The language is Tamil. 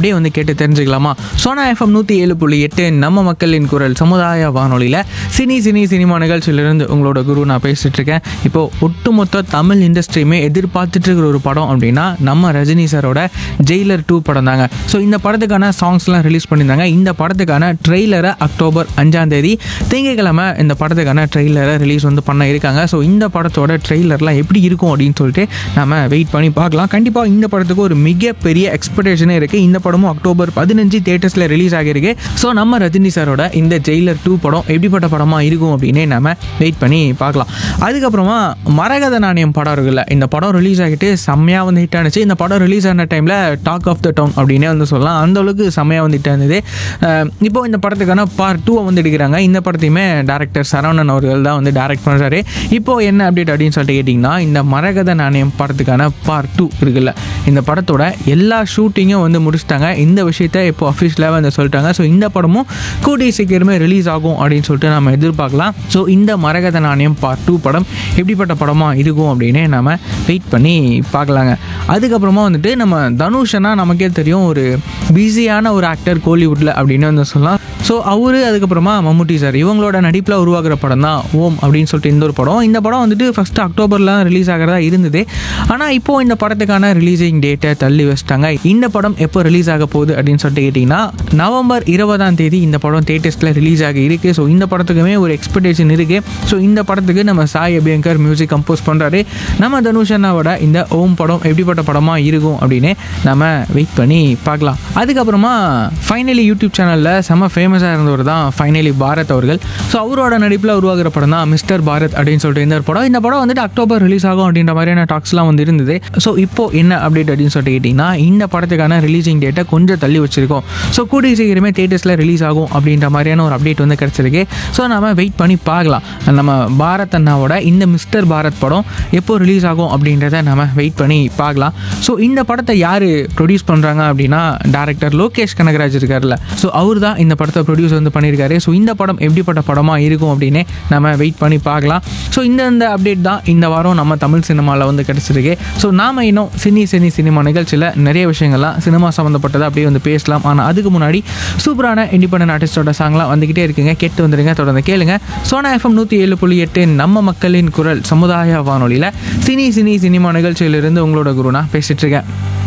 அப்படியே வந்து கேட்டு தெரிஞ்சுக்கலாமா சோனா எஃப்எம் நூற்றி ஏழு புள்ளி எட்டு நம்ம மக்களின் குரல் சமுதாய வானொலியில் சினி சினி சினிமா நிகழ்ச்சியிலிருந்து உங்களோட குரு நான் பேசிட்டு இருக்கேன் இப்போ ஒட்டுமொத்த தமிழ் இண்டஸ்ட்ரியுமே எதிர்பார்த்துட்டு இருக்கிற ஒரு படம் அப்படின்னா நம்ம ரஜினி சாரோட ஜெயிலர் டூ படம் தாங்க ஸோ இந்த படத்துக்கான சாங்ஸ்லாம் ரிலீஸ் பண்ணியிருந்தாங்க இந்த படத்துக்கான ட்ரெய்லரை அக்டோபர் அஞ்சாம் தேதி திங்கட்கிழமை இந்த படத்துக்கான ட்ரெய்லரை ரிலீஸ் வந்து பண்ண இருக்காங்க ஸோ இந்த படத்தோட ட்ரெய்லர்லாம் எப்படி இருக்கும் அப்படின்னு சொல்லிட்டு நம்ம வெயிட் பண்ணி பார்க்கலாம் கண்டிப்பாக இந்த படத்துக்கு ஒரு மிகப்பெரிய எக்ஸ்பெக்டேஷனே இருக்குது இந்த படமும் அக்டோபர் பதினஞ்சு தேட்டர்ஸில் ரிலீஸ் ஆகியிருக்கு ஸோ நம்ம ரஜினி சாரோட இந்த ஜெயிலர் டூ படம் எப்படிப்பட்ட படமாக இருக்கும் அப்படின்னு நம்ம வெயிட் பண்ணி பார்க்கலாம் அதுக்கப்புறமா மரகத நாணயம் படம் இருக்குல்ல இந்த படம் ரிலீஸ் ஆகிட்டு செம்மையாக வந்து ஹிட் ஆனிச்சு இந்த படம் ரிலீஸ் ஆன டைமில் டாக் ஆஃப் த டவுன் அப்படின்னே வந்து சொல்லலாம் அந்த அளவுக்கு செம்மையாக வந்து ஹிட் ஆனது அஹ் இப்போ இந்த படத்துக்கான பார்ட் டூவை வந்து எடுக்கிறாங்க இந்த படத்தையுமே டேரக்டர் சரவணன் அவர்கள் தான் வந்து டேரக்ட் பண்ணுறாரு இப்போ என்ன அப்டேட் அப்படின்னு சொல்லிட்டு கேட்டிங்கன்னா இந்த மரகத நாணயம் படத்துக்கான பார்ட் டூ இருக்குல்ல இந்த படத்தோட எல்லா ஷூட்டிங்கும் வந்து முடிச்சிட்டாங்க இந்த விஷயத்த இப்போ அஃபிஷியலாக வந்து சொல்லிட்டாங்க ஸோ இந்த படமும் கூடிய சீக்கிரமே ரிலீஸ் ஆகும் அப்படின்னு சொல்லிட்டு நம்ம எதிர்பார்க்கலாம் ஸோ இந்த மரகத நாணயம் பார்ட் டூ படம் எப்படிப்பட்ட படமாக இருக்கும் அப்படின்னு நம்ம வெயிட் பண்ணி பார்க்கலாங்க அதுக்கப்புறமா வந்துட்டு நம்ம தனுஷனா நமக்கே தெரியும் ஒரு பிஸியான ஒரு ஆக்டர் கோலிவுட்டில் அப்படின்னு வந்து சொல்லலாம் ஸோ அவரு அதுக்கப்புறமா மம்முட்டி சார் இவங்களோட நடிப்பில் உருவாகிற படம் தான் ஓம் அப்படின்னு சொல்லிட்டு இந்த ஒரு படம் இந்த படம் வந்துட்டு ஃபஸ்ட்டு அக்டோபரில் ரிலீஸ் ஆகிறதா இருந்தது ஆனால் இப்போ இந்த படத்துக்கான ரிலீசிங் டேட்டை தள்ளி வச்சிட்டாங்க இந்த படம் எப்போ ரிலீஸ் ஆக போகுது அப்படின்னு சொல்லிட்டு கேட்டிங்கன்னா நவம்பர் இருபதாம் தேதி இந்த படம் தேட்டர்ஸில் ரிலீஸ் ஆகி இருக்கு ஸோ இந்த படத்துக்குமே ஒரு எக்ஸ்பெக்டேஷன் இருக்கு ஸோ இந்த படத்துக்கு நம்ம சாய் அபியங்கர் மியூசிக் கம்போஸ் பண்ணுறாரு நம்ம தனுஷ் அண்ணாவோட இந்த ஓம் படம் எப்படிப்பட்ட படமாக இருக்கும் அப்படின்னு நம்ம வெயிட் பண்ணி பார்க்கலாம் அதுக்கப்புறமா ஃபைனலி யூடியூப் சேனலில் செம்ம ஃபேமஸாக இருந்தவர் தான் ஃபைனலி பாரத் அவர்கள் ஸோ அவரோட நடிப்பில் உருவாகிற படம் தான் மிஸ்டர் பாரத் அப்படின்னு சொல்லிட்டு இந்த ஒரு படம் இந்த படம் வந்துட்டு அக்டோபர் ரிலீஸ் ஆகும் அப்படின்ற மாதிரியான டாக்ஸ்லாம் வந்து இருந்தது ஸோ இப்போ என்ன அப்டேட் அப்படின்னு சொல்லிட்டு கேட்டிங்கன்னா இந்த படத்துக்கான ரிலீசிங் டேட்டை கொஞ்சம் தள்ளி வச்சிருக்கோம் ஸோ கூடிய சீக்கிரமே தேட்டர்ஸில் ரிலீஸ் ஆகும் அப்படின்ற மாதிரியான ஒரு அப்டேட் வந்து கிடச்சிருக்கு ஸோ நம்ம வெயிட் பண்ணி பார்க்கலாம் நம்ம பாரத் அண்ணாவோட இந்த மிஸ்டர் பாரத் படம் எப்போ ரிலீஸ் ஆகும் அப்படின்றத நம்ம வெயிட் பண்ணி பார்க்கலாம் ஸோ இந்த படத்தை யார் ப்ரொடியூஸ் பண்ணுறாங்க அப்படின்னா டேரக்டர் லோகேஷ் கனகராஜ் இருக்கார்ல ஸோ அவர் தான் இந்த படத்தை ப்ரொடியூஸ் வந்து பண்ணியிருக்காரு ஸோ இந்த படம் எப்படிப்பட்ட படமாக இருக்கும் அப்படின்னு நம்ம வெயிட் பண்ணி பார்க்கலாம் ஸோ இந்த இந்த அப்டேட் தான் இந்த வாரம் நம்ம தமிழ் சினிமாவில் வந்து கிடச்சிருக்கு ஸோ நாம் இன்னும் சினி சினி சினிமா நிகழ்ச்சியில் நிறைய விஷயங்கள்லாம் சினிமா சம்மந்தப்பட்டதை அப்படியே வந்து பேசலாம் ஆனால் அதுக்கு முன்னாடி சூப்பரான இண்டிபெண்டன்ட் ஆர்டிஸ்டோட சாங்லாம் வந்துக்கிட்டே இருக்குங்க கேட்டு வந்துடுங்க தொடர்ந்து கேளுங்க சோனா எஃப்எம் நூற்றி ஏழு புள்ளி எட்டு நம்ம மக்களின் குரல் சமுதாய வானொலியில் சினி சினி சினிமா நிகழ்ச்சியிலிருந்து உங்களோட குருனா பேசிட்டு இருக்கேன்